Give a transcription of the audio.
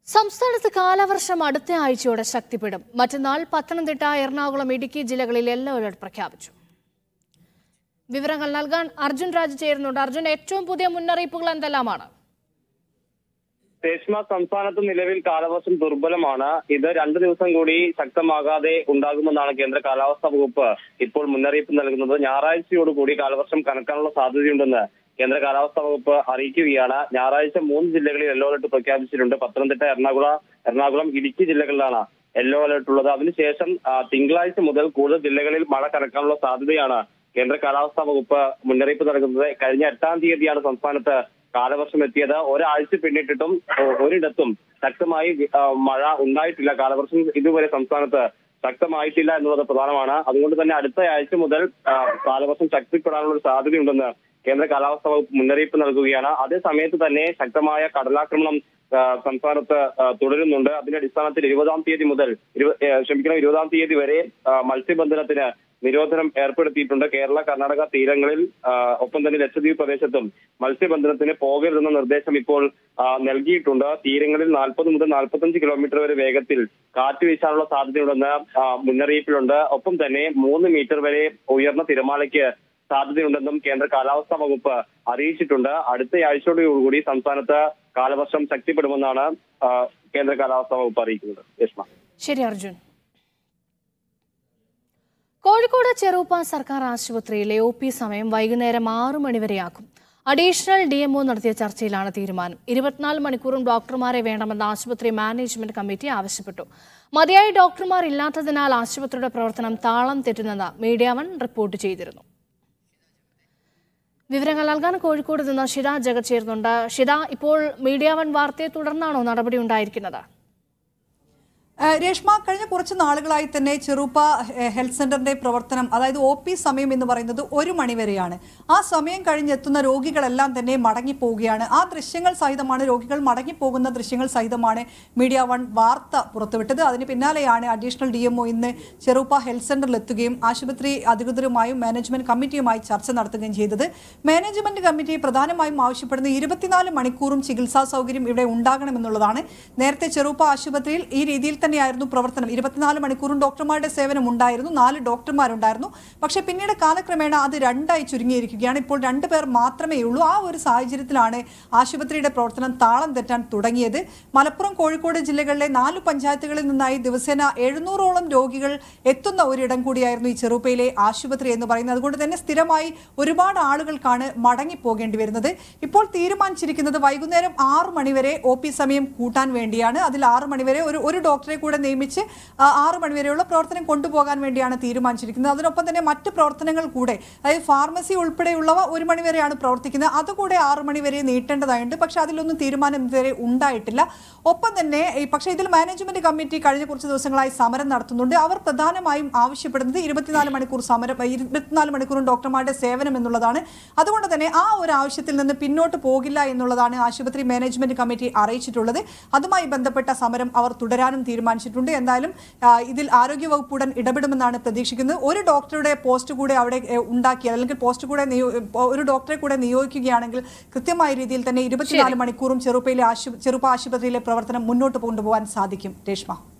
സംസ്ഥാനത്ത് കാലവർഷം അടുത്ത ആഴ്ചയോടെ ശക്തിപ്പെടും മറ്റന്നാൾ പത്തനംതിട്ട എറണാകുളം ഇടുക്കി ജില്ലകളിൽ യെല്ലോ അലർട്ട് പ്രഖ്യാപിച്ചു വിവരങ്ങൾ നൽകാൻ അർജുൻ രാജ് ചേരുന്നുണ്ട് അർജുൻ ഏറ്റവും പുതിയ മുന്നറിയിപ്പുകൾ എന്തെല്ലാമാണ് രേഷ്മ സംസ്ഥാനത്ത് നിലവിൽ കാലവർഷം ദുർബലമാണ് ഇത് രണ്ടു ദിവസം കൂടി ശക്തമാകാതെ ഉണ്ടാകുമെന്നാണ് കേന്ദ്ര കാലാവസ്ഥാ വകുപ്പ് ഇപ്പോൾ മുന്നറിയിപ്പ് നൽകുന്നത് ഞായറാഴ്ചയോടുകൂടി കാലവർഷം കനക്കാനുള്ള സാധ്യതയുണ്ടെന്ന് കേന്ദ്ര കാലാവസ്ഥാ വകുപ്പ് അറിയിക്കുകയാണ് ഞായറാഴ്ച മൂന്ന് ജില്ലകളിൽ യെല്ലോ അലർട്ട് പ്രഖ്യാപിച്ചിട്ടുണ്ട് പത്തനംതിട്ട എറണാകുളം എറണാകുളം ഇടുക്കി ജില്ലകളിലാണ് യെല്ലോ അലർട്ട് ഉള്ളത് അതിനുശേഷം ആ, തിങ്കളാഴ്ച മുതൽ കൂടുതൽ ജില്ലകളിൽ മഴ കനക്കാനുള്ള സാധ്യതയാണ് കേന്ദ്ര കാലാവസ്ഥാ വകുപ്പ് മുന്നറിയിപ്പ് നൽകുന്നത് കഴിഞ്ഞ എട്ടാം തീയതിയാണ് സംസ്ഥാനത്ത് കാലവർഷം എത്തിയത് ഒരാഴ്ച പിന്നിട്ടിട്ടും ഒ- ഒരിടത്തും ശക്തമായി ആ, മഴ ഉണ്ടായിട്ടില്ല കാലവർഷം ഇതുവരെ സംസ്ഥാനത്ത് ശക്തമായിട്ടില്ല എന്നുള്ളത് പ്രധാനമാണ് അതുകൊണ്ട് തന്നെ അടുത്ത ആഴ്ച മുതൽ ആ, കാലവർഷം ശക്തിപ്പെടാനുള്ള ഒരു സാധ്യതയുണ്ടെന്ന് കേന്ദ്ര കാലാവസ്ഥാ വകുപ്പ് മുന്നറിയിപ്പ് നൽകുകയാണ് അതേ സമയത്ത് തന്നെ ശക്തമായ കടലാക്രമണം ആ, സംസ്ഥാനത്ത് ആ, തുടരുന്നുണ്ട് അതിന്റെ അടിസ്ഥാനത്തിൽ ഇരുപതാം തീയതി മുതൽ ഇരുപ- ഏ, ക്ഷമിക്കണം ഇരുപതാം തീയതി വരെ ആ, മത്സ്യബന്ധനത്തിന് നിരോധനം ഏർപ്പെടുത്തിയിട്ടുണ്ട് കേരള കർണാടക തീരങ്ങളിൽ ആ, ഒപ്പം തന്നെ ലക്ഷദ്വീപ് പ്രദേശത്തും മത്സ്യബന്ധനത്തിന് പോകരുതെന്ന നിർദ്ദേശം ഇപ്പോൾ ആ, നൽകിയിട്ടുണ്ട് തീരങ്ങളിൽ നാൽപ്പത് മുതൽ നാൽപ്പത്തഞ്ച് കിലോമീറ്റർ വരെ വേഗത്തിൽ കാറ്റ് വീശാനുള്ള സാധ്യതയുണ്ടെന്ന് ആ, മുന്നറിയിപ്പിലുണ്ട് ഒപ്പം തന്നെ മൂന്ന് മീറ്റർ വരെ ഉയർന്ന തിരമാലയ്ക്ക് സാധ്യതയുണ്ടെന്നും കേന്ദ്ര കാലാവസ്ഥാ വകുപ്പ് അറിയിച്ചിട്ടുണ്ട് അടുത്ത ആഴ്ചയോടുകൂടി സംസ്ഥാനത്ത് കാലവർഷം ശക്തിപ്പെടുമെന്നാണ് ആ, കേന്ദ്ര കാലാവസ്ഥാ വകുപ്പ് അറിയിക്കുന്നത് രശ്മ ശരി അർജുൻ കോഴിക്കോട് ചെറുപ്പ സർക്കാർ ആശുപത്രിയിലെ ഒ പി സമയം വൈകുന്നേരം ആറു മണിവരെയാക്കും അഡീഷണൽ ഡി എംഒ നടത്തിയ ചർച്ചയിലാണ് തീരുമാനം ഇരുപത്തിനാല് മണിക്കൂറും ഡോക്ടർമാരെ വേണമെന്ന് ആശുപത്രി മാനേജ്മെന്റ് കമ്മിറ്റി ആവശ്യപ്പെട്ടു മതിയായ ഡോക്ടർമാർ ഇല്ലാത്തതിനാൽ ആശുപത്രിയുടെ പ്രവർത്തനം താളം തെറ്റുന്നെന്ന് മീഡിയ വൺ റിപ്പോർട്ട് ചെയ്തിരുന്നു വിവരങ്ങൾ നൽകാൻ കോഴിക്കോട് നിന്ന് ഷിത ജഗത് ചേരുന്നുണ്ട് ഷിത ഇപ്പോൾ മീഡിയ വൺ വാർത്തയെ തുടർന്നാണോ നടപടി ഉണ്ടായിരിക്കുന്നത് ആ, രേഷ്മ കഴിഞ്ഞ കുറച്ച് നാളുകളായി തന്നെ ചെറുപ്പ ഹെ- ഹെൽത്ത് സെന്ററിന്റെ പ്രവർത്തനം അതായത് ഒ പി സമയം എന്ന് പറയുന്നത് ഒരു മണിവരെയാണ് ആ സമയം കഴിഞ്ഞെത്തുന്ന രോഗികളെല്ലാം തന്നെ മടങ്ങിപ്പോവുകയാണ് ആ ദൃശ്യങ്ങൾ സഹിതമാണ് രോഗികൾ മടങ്ങിപ്പോകുന്ന ദൃശ്യങ്ങൾ സഹിതമാണ് മീഡിയ വൺ വാർത്ത പുറത്തുവിട്ടത് അതിന് പിന്നാലെയാണ് അഡീഷണൽ ഡി എംഒ ഇന്ന് ചെറുപ്പ ഹെൽത്ത് സെന്ററിൽ എത്തുകയും ആശുപത്രി അധികൃതരുമായും മാനേജ്മെന്റ് കമ്മിറ്റിയുമായി ചർച്ച നടത്തുകയും ചെയ്തത് മാനേജ്മെന്റ് കമ്മിറ്റി പ്രധാനമായും ആവശ്യപ്പെടുന്ന ഇരുപത്തിനാല് മണിക്കൂറും ചികിത്സാ സൗകര്യം ഇവിടെ ഉണ്ടാകണമെന്നുള്ളതാണ് നേരത്തെ ചെറുപ്പ ആശുപത്രിയിൽ ഈ രീതിയിൽ തന്നെയായിരുന്നു പ്രവർത്തനം ഇരുപത്തിനാല് മണിക്കൂറും ഡോക്ടർമാരുടെ സേവനം ഉണ്ടായിരുന്നു നാല് ഡോക്ടർമാരുണ്ടായിരുന്നു പക്ഷേ പിന്നീട് കാലക്രമേണ അത് രണ്ടായി ചുരുങ്ങിയിരിക്കുകയാണ് ഇപ്പോൾ രണ്ട് പേർ മാത്രമേ ഉള്ളൂ ആ ഒരു സാഹചര്യത്തിലാണ് ആശുപത്രിയുടെ പ്രവർത്തനം താളം തെറ്റാൻ തുടങ്ങിയത് മലപ്പുറം കോഴിക്കോട് ജില്ലകളിലെ നാല് പഞ്ചായത്തുകളിൽ നിന്നായി ദിവസേന എഴുന്നൂറോളം രോഗികൾ എത്തുന്ന ഒരിടം കൂടിയായിരുന്നു ഈ ചെറുപ്പയിലെ ആശുപത്രി എന്ന് പറയുന്നത് അതുകൊണ്ട് തന്നെ സ്ഥിരമായി ഒരുപാട് ആളുകൾക്കാണ് മടങ്ങി പോകേണ്ടി വരുന്നത് ഇപ്പോൾ തീരുമാനിച്ചിരിക്കുന്നത് വൈകുന്നേരം ആറ് മണിവരെ ഒ പി സമയം കൂട്ടാൻ വേണ്ടിയാണ് അതിൽ ആറ് മണിവരെ ഒരു ഒരു ഡോക്ടറെ കൂടെ നിയമിച്ച് ആ, ആറ് മണിവരെയുള്ള പ്രവർത്തനം കൊണ്ടുപോകാൻ വേണ്ടിയാണ് തീരുമാനിച്ചിരിക്കുന്നത് അതിനൊപ്പം തന്നെ മറ്റ് പ്രവർത്തനങ്ങൾ കൂടെ അതായത് ഫാർമസി ഉൾപ്പെടെയുള്ളവ ഒരു മണിവരെയാണ് പ്രവർത്തിക്കുന്നത് അതുകൂടെ ആറ് മണിവരെ നീട്ടേണ്ടതായുണ്ട് പക്ഷെ അതിലൊന്നും തീരുമാനം ഇതുവരെ ഉണ്ടായിട്ടില്ല ഒപ്പം തന്നെ ഈ പക്ഷേ ഇതിൽ മാനേജ്മെന്റ് കമ്മിറ്റി കഴിഞ്ഞ കുറച്ച് ദിവസങ്ങളായി സമരം നടത്തുന്നുണ്ട് അവർ പ്രധാനമായും ആവശ്യപ്പെടുന്നത് ഇരുപത്തിനാല് മണിക്കൂർ സമരം ഇരുപത്തിനാല് മണിക്കൂറും ഡോക്ടർമാരുടെ സേവനം എന്നുള്ളതാണ് അതുകൊണ്ട് തന്നെ ആ ഒരു ആവശ്യത്തിൽ നിന്ന് പിന്നോട്ട് പോകില്ല എന്നുള്ളതാണ് ആശുപത്രി മാനേജ്മെന്റ് കമ്മിറ്റി അറിയിച്ചിട്ടുള്ളത് അതുമായി ബന്ധപ്പെട്ട സമരം അവർ തുടരാനും തീരുമാനിച്ചിട്ടുണ്ട് എന്തായാലും ആ, ഇതിൽ ആരോഗ്യവകുപ്പ് ഉടൻ ഇടപെടുമെന്നാണ് പ്രതീക്ഷിക്കുന്നത് ഒരു ഡോക്ടറുടെ പോസ്റ്റ് കൂടെ അവിടെ ഏ, ഉണ്ടാക്കിയാൽ അല്ലെങ്കിൽ പോസ്റ്റ് കൂടെ നിയോ- ഒരു ഡോക്ടറെ കൂടെ നിയോഗിക്കുകയാണെങ്കിൽ കൃത്യമായ രീതിയിൽ തന്നെ ഇരുപത്തിനാല് മണിക്കൂറും ചെറുപ്പയിലെ ആശു ചെറുപ്പ ആശുപത്രിയിലെ പ്രവർത്തനം മുന്നോട്ട് കൊണ്ടുപോകാൻ സാധിക്കും രേഷ്മ